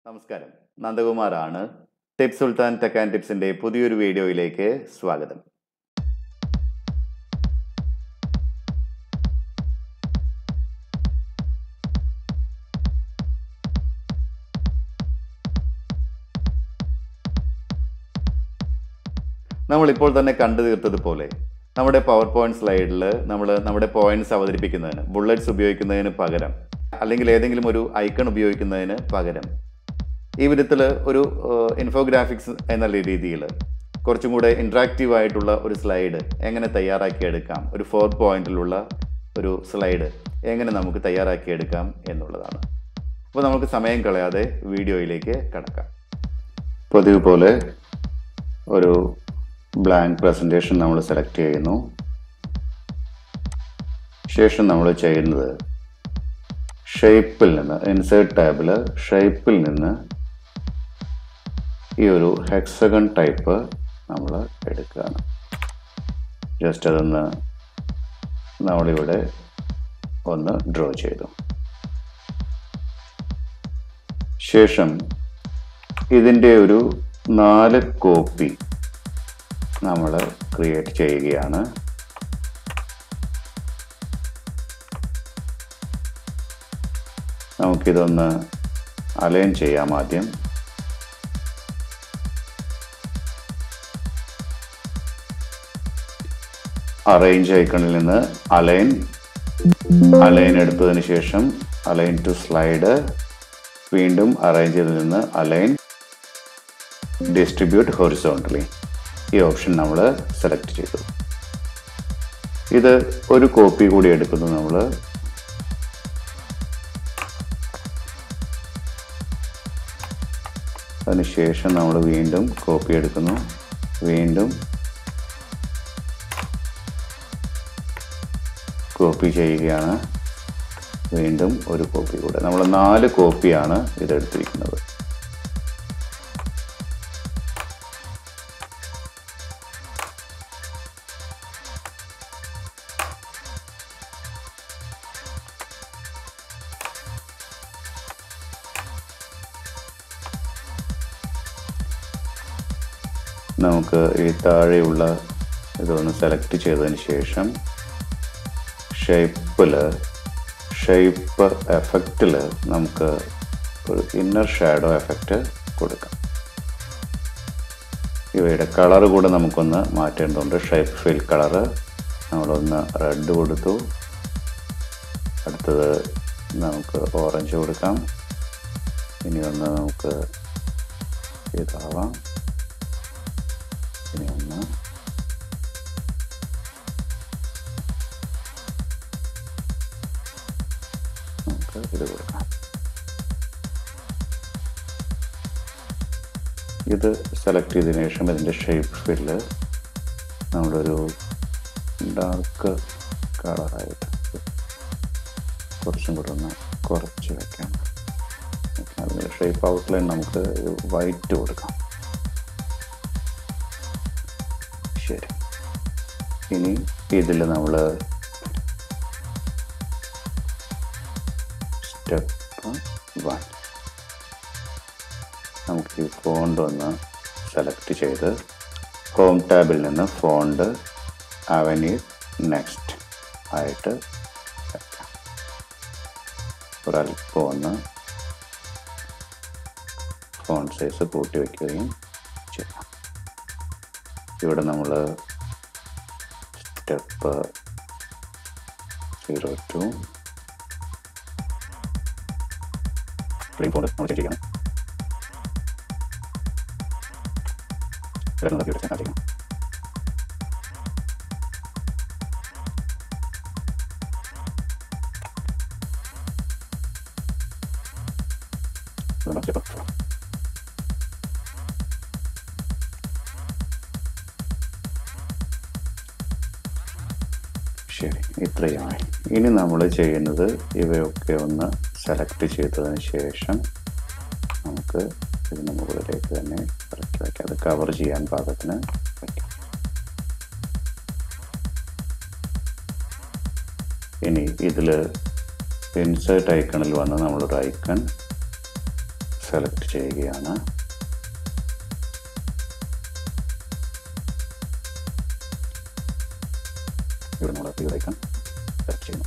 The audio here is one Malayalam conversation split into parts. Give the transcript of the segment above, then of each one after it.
നമസ്കാരം നന്ദകുമാറാണ് ടിപ്സ് സുൽത്താൻ ടെക് ആൻഡ് ടിപ്സിന്റെ പുതിയൊരു വീഡിയോയിലേക്ക് സ്വാഗതം നമ്മളിപ്പോൾ തന്നെ കണ്ടു തീർത്തതുപോലെ നമ്മുടെ പവർ പോയിന്റ് സ്ലൈഡിൽ നമ്മൾ നമ്മുടെ പോയിന്റ്സ് അവതരിപ്പിക്കുന്നതിന് ബുള്ളറ്റ്സ് ഉപയോഗിക്കുന്നതിന് പകരം അല്ലെങ്കിൽ ഏതെങ്കിലും ഒരു ഐക്കൺ ഉപയോഗിക്കുന്നതിന് പകരം ഈ വിധത്തിൽ ഒരു ഇൻഫോഗ്രാഫിക്സ് എന്നുള്ള രീതിയിൽ കുറച്ചും കൂടെ ഇൻട്രാക്റ്റീവ് ആയിട്ടുള്ള ഒരു സ്ലൈഡ് എങ്ങനെ തയ്യാറാക്കിയെടുക്കാം ഒരു ഫോർ പോയിന്റിലുള്ള ഒരു സ്ലൈഡ് എങ്ങനെ നമുക്ക് തയ്യാറാക്കിയെടുക്കാം എന്നുള്ളതാണ് അപ്പോൾ നമുക്ക് സമയം കളയാതെ വീഡിയോയിലേക്ക് കടക്കാം പതിവ് പോലെ ഒരു ബ്ലാങ്ക് പ്രസൻറ്റേഷൻ നമ്മൾ സെലക്ട് ചെയ്യുന്നു ശേഷം നമ്മൾ ചെയ്യുന്നത് ഷേപ്പിൽ നിന്ന് ഇൻസേർട്ട് ടാബിൽ ഷേപ്പിൽ നിന്ന് ഈ ഒരു ഹെക്സഗൺ ടൈപ്പ് നമ്മൾ എടുക്കുകയാണ് ജസ്റ്റ് അതൊന്ന് നമ്മളിവിടെ ഒന്ന് ഡ്രോ ചെയ്തു ശേഷം ഇതിൻ്റെ ഒരു നാല് കോപ്പി നമ്മൾ ക്രിയേറ്റ് ചെയ്യുകയാണ് നമുക്കിതൊന്ന് അലൈൻ ചെയ്യാം ആദ്യം അറേഞ്ച് ഐക്കണിൽ നിന്ന് അലൈൻ അലൈൻ എടുത്തതിന് ശേഷം അലൈൻ ടു സ്ലൈഡ് വീണ്ടും അറേഞ്ച് ചെയ്തതിൽ നിന്ന് അലൈൻ ഡിസ്ട്രിബ്യൂട്ട് ഹൊറിസോണ്ടലി ഈ ഓപ്ഷൻ നമ്മൾ സെലക്ട് ചെയ്തു ഇത് ഒരു കോപ്പി കൂടി എടുക്കുന്നു നമ്മൾ അതിനുശേഷം നമ്മൾ വീണ്ടും കോപ്പി എടുക്കുന്നു വീണ്ടും കോപ്പി ചെയ്യുകയാണ് വീണ്ടും ഒരു കോപ്പി കൂടെ നമ്മൾ നാല് കോപ്പിയാണ് ഇതെടുത്തിരിക്കുന്നത് നമുക്ക് ഈ താഴെയുള്ള ഇതൊന്ന് സെലക്ട് ചെയ്തതിന് ശേഷം ഷേപ്പിൽ ഷേപ്പ് എഫക്റ്റിൽ നമുക്ക് ഒരു ഇന്നർ ഷാഡോ എഫക്റ്റ് കൊടുക്കാം ഇവയുടെ കളർ കൂടെ നമുക്കൊന്ന് മാറ്റേണ്ടതുണ്ട് ഷേപ്പ് ഫിൽ കളറ് നമ്മളൊന്ന് റെഡ് കൊടുത്തു അടുത്തത് നമുക്ക് ഓറഞ്ച് കൊടുക്കാം ഇനി ഒന്ന് നമുക്ക് ഇതാവാം ഇനി ഒന്ന് നമുക്ക് ഇത് കൊടുക്കാം ഇത് സെലക്ട് ചെയ്തതിനു ശേഷം ഇതിൻ്റെ ഷേപ്പ് ഫില്ല് നമ്മളൊരു ഡാർക്ക് കളറായിട്ട് കുറച്ചും കൂടെ ഒന്ന് കുറച്ച് വെക്കാം അതിൻ്റെ ഷേപ്പ് ഔട്ട്ലൈൻ നമുക്ക് വൈറ്റ് കൊടുക്കാം ശരി ഇനി ഇതിൽ നമ്മൾ സ്റ്റെപ്പ് വൺ നമുക്ക് ഈ ഫോണ്ട് ഒന്ന് സെലക്ട് ചെയ്ത് ഹോം ടാബിൽ നിന്ന് ഫോണ്ട് അവന്യൂ നെക്സ്റ്റ് ആയിട്ട് വെക്കാം ഒരല്പം ഒന്ന് ഫോൺ സൈസ് കൂട്ടി വയ്ക്കുകയും ചെയ്യാം ഇവിടെ നമ്മൾ step zero two clean font നമ്മൾ ചെക്ക് ചെയ്യണം വരുന്നത് ഇവിടെ ചെയ്യണം സ്റ്റെപ്പ് ശരി ഇത്രയുമായി ഇനി നമ്മൾ ചെയ്യുന്നത് ഇവയൊക്കെ ഒന്ന് സെലക്ട് ചെയ്തതിന് ശേഷം നമുക്ക് ഇതിന് മുകളിലേക്ക് തന്നെ ഇറക്കി വയ്ക്കാം അത് കവർ ചെയ്യാൻ പാകത്തിന് വയ്ക്കാം ഇനി ഇതിൽ ഇൻസേർട്ട് ഐക്കണിൽ വന്ന് നമ്മളൊരു ഐക്കൺ സെലക്ട് ചെയ്യുകയാണ് ഇവിടെ നമ്മൾ ഈ ഐക്കൺ സെലക്ട് ചെയ്യുന്നു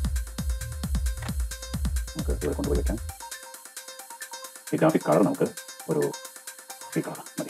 നമുക്ക് ഇവിടെ കൊണ്ടുപോയി വയ്ക്കാം ഈ ഗ്രാഫിക് കളർ നമുക്ക് ഒരു ഈ കളർ മതി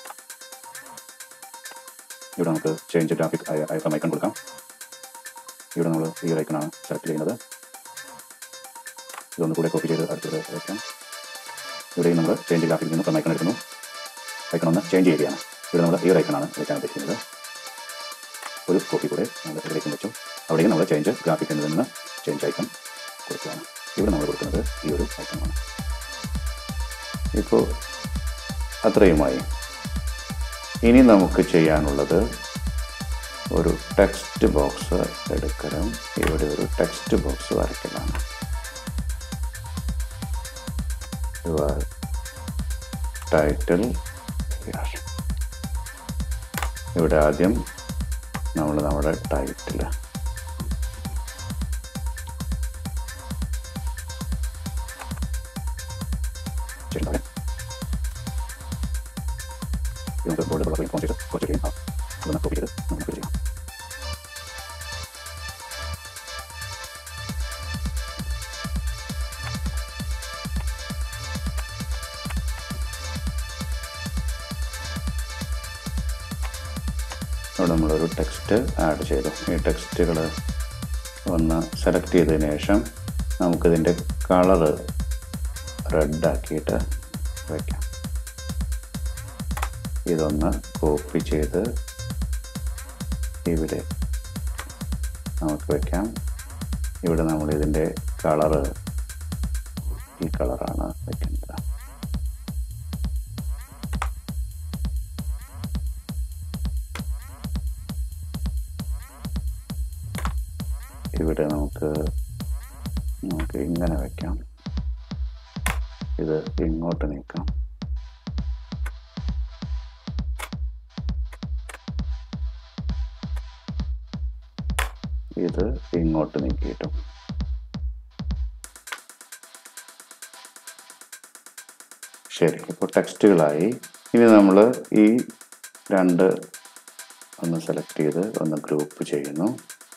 ഇവിടെ നമുക്ക് ചേഞ്ച് ഗ്രാഫിക് ഐക്കൺ ഐക്കൺ കൊടുക്കാം ഇവിടെ നമ്മൾ ഈ ഐക്കണാണ് സെലക്ട് ചെയ്യുന്നത് ഇതൊന്ന് കൂടെ കോപ്പി ചെയ്ത് അടുത്തത് വയ്ക്കാം ഇവിടെയും നമ്മൾ ചേഞ്ച് ഗ്രാഫിക്കിൽ നിന്ന് ഫ്രം ഐക്കൺ എടുക്കുന്നു ഐക്കൺ ഒന്ന് ചേഞ്ച് ചെയ്യുകയാണ് ഇവിടെ നമ്മൾ ഈ ഐക്കണാണ് വയ്ക്കാൻ ഉദ്ദേശിക്കുന്നത് ഒരു കോപ്പി കൂടെ നമ്മൾ ഇവിടേക്കും വെച്ചു അവിടേക്കും നമ്മൾ ചേഞ്ച് ഗ്രാഫിക്കിൽ നിന്ന് ചേഞ്ച് ഐക്കൺ കൊടുക്കുകയാണ് ഇവിടെ നമ്മൾ കൊടുക്കുന്നത് ഈ ഒരു ഐക്കണാണ് ഇപ്പോൾ അത്രയുമായി ഇനി നമുക്ക് ചെയ്യാനുള്ളത് ഒരു ടെക്സ്റ്റ് ബോക്സ് എടുക്കലും ഇവിടെ ഒരു ടെക്സ്റ്റ് ബോക്സ് വരയ്ക്കലാണ് യുവർ ടൈറ്റിൽ ഇവിടെ ആദ്യം നമ്മൾ നമ്മുടെ ടൈറ്റിൽ ചെയ്യണ്ടേ നമുക്ക് ബോർഡ് ഇൻഫോം ചെയ്ത് കുറച്ച് ചെയ്യാം ഇവിടെ കോപ്പി ചെയ്ത് നമുക്ക് ചെയ്യാം അവിടെ നമ്മളൊരു ടെക്സ്റ്റ് ആഡ് ചെയ്തു ഈ ടെക്സ്റ്റുകൾ ഒന്ന് സെലക്ട് ചെയ്തതിന് ശേഷം നമുക്കിതിൻ്റെ കളറ് റെഡാക്കിയിട്ട് വയ്ക്കാം ഇതൊന്ന് കോപ്പി ചെയ്ത് ഇവിടെ നമുക്ക് വയ്ക്കാം ഇവിടെ നമ്മൾ ഇതിൻ്റെ കളറ് ഈ കളറാണ് വയ്ക്കേണ്ടത് ഇവിടെ നമുക്ക് നമുക്ക് ഇങ്ങനെ വയ്ക്കാം ഇത് ഇങ്ങോട്ട് നീക്കാം ഇത് ഇങ്ങോട്ട് നീക്കിയിട്ടും ശരി ഇപ്പോൾ ടെക്സ്റ്റുകളായി ഇനി നമ്മൾ ഈ രണ്ട് ഒന്ന് സെലക്ട് ചെയ്ത് ഒന്ന് ഗ്രൂപ്പ് ചെയ്യുന്നു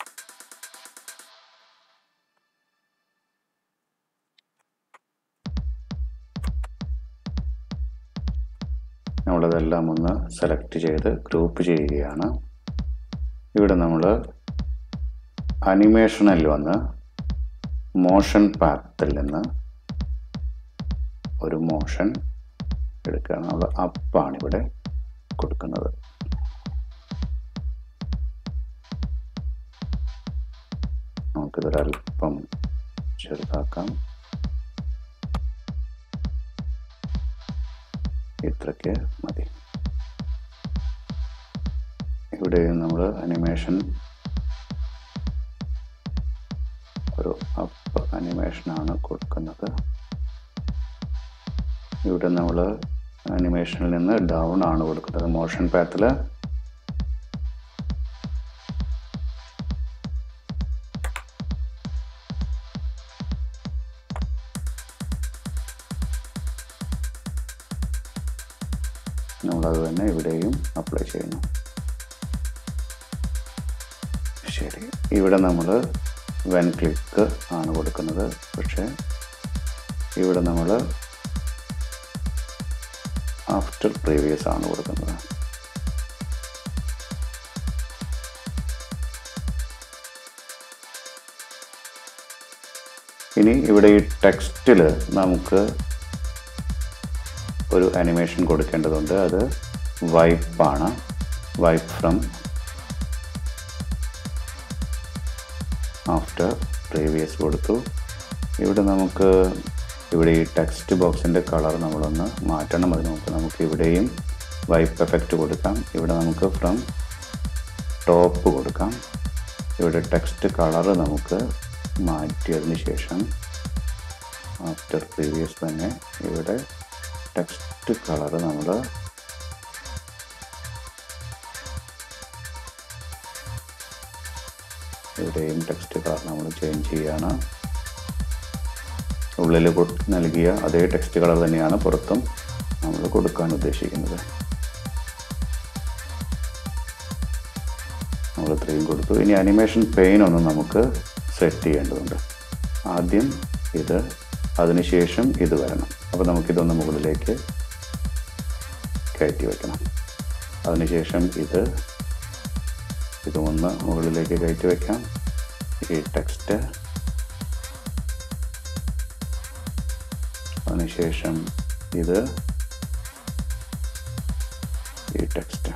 നമ്മളിതെല്ലാം ഒന്ന് സെലക്ട് ചെയ്ത് ഗ്രൂപ്പ് ചെയ്യുകയാണ് ഇവിടെ നമ്മൾ അനിമേഷനിൽ വന്ന് മോഷൻ പാത്തിൽ നിന്ന് ഒരു മോഷൻ എടുക്കുകയാണ് അത് അപ്പാണ് ഇവിടെ കൊടുക്കുന്നത് നമുക്കിതൊരല്പം ചെറുതാക്കാം ഇത്രയ്ക്ക് മതി ഇവിടെ നമ്മൾ അനിമേഷൻ ഒരു അപ്പ് അനിമേഷനാണ് കൊടുക്കുന്നത് ഇവിടെ നമ്മൾ അനിമേഷനിൽ നിന്ന് ഡൗൺ ആണ് കൊടുക്കുന്നത് മോഷൻ പാത്തിൽ നമ്മളത് തന്നെ ഇവിടെയും അപ്ലൈ ചെയ്യുന്നു ശരി ഇവിടെ നമ്മൾ വെൻ ക്ലിക്ക് ആണ് കൊടുക്കുന്നത് പക്ഷേ ഇവിടെ നമ്മൾ ആഫ്റ്റർ പ്രീവിയസ് ആണ് കൊടുക്കുന്നത് ഇനി ഇവിടെ ഈ ടെക്സ്റ്റിൽ നമുക്ക് ഒരു അനിമേഷൻ കൊടുക്കേണ്ടതുണ്ട് അത് വൈപ്പാണ് വൈപ്പ് ഫ്രം ആഫ്റ്റർ പ്രീവിയസ് കൊടുത്തു ഇവിടെ നമുക്ക് ഇവിടെ ഈ ടെക്സ്റ്റ് ബോക്സിൻ്റെ കളർ നമ്മളൊന്ന് മാറ്റണം അതിന് മുമ്പ് നമുക്ക് ഇവിടെയും വൈപ്പ് എഫക്റ്റ് കൊടുക്കാം ഇവിടെ നമുക്ക് ഫ്രം ടോപ്പ് കൊടുക്കാം ഇവിടെ ടെക്സ്റ്റ് കളർ നമുക്ക് മാറ്റിയതിന് ശേഷം ആഫ്റ്റർ പ്രീവിയസ് തന്നെ ഇവിടെ ടെക്സ്റ്റ് കളർ നമ്മൾ ഇവിടെയും ടെക്സ്റ്റ് കളർ നമ്മൾ ചേഞ്ച് ചെയ്യാണ് ഉള്ളിൽ കൊ- നൽകിയ അതേ ടെക്സ്റ്റ് കളർ തന്നെയാണ് പുറത്തും നമ്മൾ കൊടുക്കാൻ ഉദ്ദേശിക്കുന്നത് നമ്മൾ ഇത്രയും കൊടുത്തു ഇനി അനിമേഷൻ പെയിൻ ഒന്ന് നമുക്ക് സെറ്റ് ചെയ്യേണ്ടതുണ്ട് ആദ്യം ഇത് അതിനുശേഷം ഇത് വരണം അപ്പോൾ നമുക്കിതൊന്ന് മുകളിലേക്ക് കയറ്റി വെക്കണം അതിനുശേഷം ഇത് ഇതുമൊന്ന് മുകളിലേക്ക് കയറ്റി വയ്ക്കാം ഈ ടെക്സ്റ്റ് അതിനുശേഷം ഇത് ഈ ടെക്സ്റ്റ്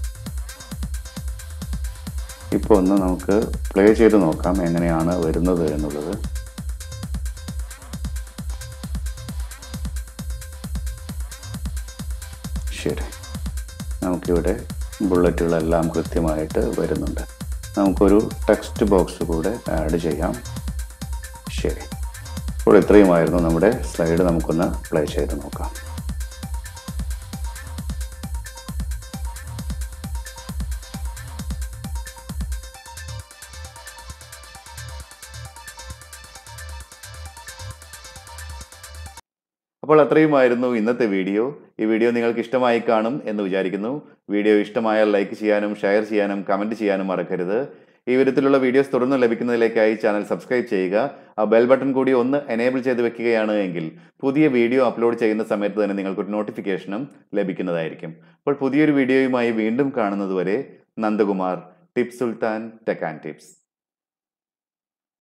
ഇപ്പോൾ ഒന്ന് നമുക്ക് പ്ലേ ചെയ്ത് നോക്കാം എങ്ങനെയാണ് വരുന്നത് എന്നുള്ളത് ശരി നമുക്കിവിടെ ബുള്ളറ്റുകളെല്ലാം കൃത്യമായിട്ട് വരുന്നുണ്ട് നമുക്കൊരു ടെക്സ്റ്റ് ബോക്സ് കൂടെ ആഡ് ചെയ്യാം ശരി ഇപ്പോൾ ഇത്രയുമായിരുന്നു നമ്മുടെ സ്ലൈഡ് നമുക്കൊന്ന് പ്ലേ ചെയ്ത് നോക്കാം അപ്പോൾ അത്രയുമായിരുന്നു ഇന്നത്തെ വീഡിയോ ഈ വീഡിയോ നിങ്ങൾക്ക് ഇഷ്ടമായി കാണും എന്ന് വിചാരിക്കുന്നു വീഡിയോ ഇഷ്ടമായാൽ ലൈക്ക് ചെയ്യാനും ഷെയർ ചെയ്യാനും കമൻറ്റ് ചെയ്യാനും മറക്കരുത് ഈ വിധത്തിലുള്ള വീഡിയോസ് തുടർന്ന് ലഭിക്കുന്നതിലേക്കായി ചാനൽ സബ്സ്ക്രൈബ് ചെയ്യുക ആ ബെൽ ബട്ടൺ കൂടി ഒന്ന് എനേബിൾ ചെയ്ത് വെക്കുകയാണ് എങ്കിൽ പുതിയ വീഡിയോ അപ്ലോഡ് ചെയ്യുന്ന സമയത്ത് തന്നെ നിങ്ങൾക്കൊരു നോട്ടിഫിക്കേഷനും ലഭിക്കുന്നതായിരിക്കും അപ്പോൾ പുതിയൊരു വീഡിയോയുമായി വീണ്ടും കാണുന്നതുവരെ Nandakumar tips Sultan tech and tips